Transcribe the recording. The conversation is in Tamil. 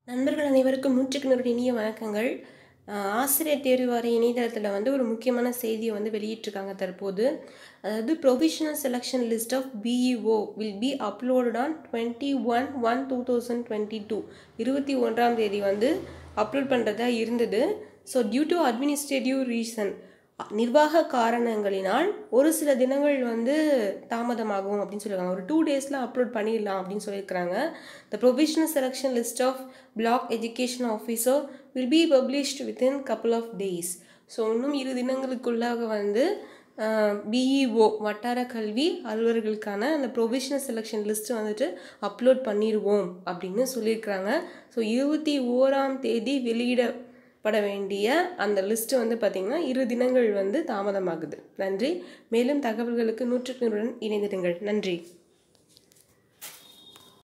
நண்பர்கள் அனைவருக்கும் நூற்றுக்கு நூறு இனிய வணக்கங்கள் ஆஹ் ஆசிரியர் தேர்வு வாரிய இணையதளத்தில் வந்து ஒரு முக்கியமான செய்தியை வந்து வெளியிட்டிருக்காங்க தற்போது அதாவது provisional selection list of BEO will be uploaded on twenty one one two thousand twenty two இருபத்தி ஒன்றாம் தேதி வந்து அப்லோட் பண்ணுறதா இருந்தது so due to administrative reason நிர்வாக காரணங்களினால் ஒரு சில தினங்கள் வந்து தாமதமாகும் அப்படின்னு சொல்லியிருக்காங்க ஒரு டூ டேஸில் அப்லோட் பண்ணிடலாம் அப்படின்னு சொல்லியிருக்கிறாங்க the provisional selection list of block education officer will be published within couple of days so இன்னும் இரு தினங்களுக்குள்ளாக வந்து பிஇஓ வட்டார கல்வி அலுவலர்களுக்கான அந்த ப்ரொவிஷனல் செலெக்ஷன் லிஸ்ட்டு வந்துட்டு அப்லோட் பண்ணிடுவோம் அப்படின்னு சொல்லியிருக்கிறாங்க ஸோ இருபத்தி ஓராம் தேதி வெளியிடப்பட வேண்டிய அந்த லிஸ்ட்டு வந்து பார்த்திங்கன்னா இரு தினங்கள் வந்து தாமதமாகுது நன்றி மேலும் தகவல்களுக்கு நூற்றுக்கு நூறுடன் இணைந்திடுங்கள் நன்றி